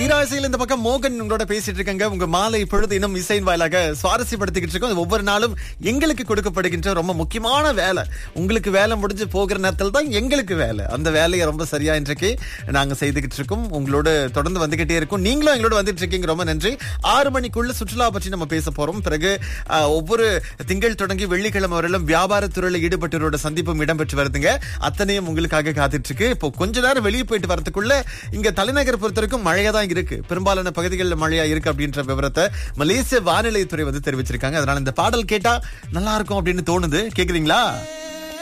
தீராசையில் இந்த பக்கம் மோகன் உங்களோட பேசிட்டு இருக்காங்க உங்க மாலை பொழுது இன்னும் இசையின் வாயிலாக சுவாரஸ்யப்படுத்திக்கிட்டு இருக்கோம் அது ஒவ்வொரு நாளும் எங்களுக்கு கொடுக்கப்படுகின்ற ரொம்ப முக்கியமான வேலை உங்களுக்கு வேலை முடிஞ்சு போகிற நேரத்தில் தான் எங்களுக்கு வேலை அந்த வேலையை ரொம்ப சரியா இன்றைக்கு நாங்க செய்துகிட்டு இருக்கோம் உங்களோட தொடர்ந்து வந்துகிட்டே இருக்கோம் நீங்களும் எங்களோட வந்துட்டு இருக்கீங்க ரொம்ப நன்றி ஆறு மணிக்குள்ள சுற்றுலா பற்றி நம்ம பேச போறோம் பிறகு ஆஹ், ஒவ்வொரு திங்கள் தொடங்கி வெள்ளிக்கிழமை வரையிலும் வியாபாரத்துறையில ஈடுபட்டவரோட சந்திப்பும் இடம்பெற்று வருதுங்க அத்தனையும் உங்களுக்காக காத்துட்டு இருக்கு இப்போ கொஞ்ச நேரம் வெளியே போயிட்டு வரதுக்குள்ள இங்க தலைநகர் பொறுத்த வரைக்கும் மழையா தான் இருக்கு பெரும்பாலான பகுதிகளில் மழையா இருக்கு அப்படின்ற விவரத்தை மலேசிய வானிலைத்துறை வந்து தெரிவிச்சிருக்காங்க அதனால இந்த பாடல் கேட்டா நல்லா இருக்கும் அப்படின்னு தோணுது கேக்குறீங்களா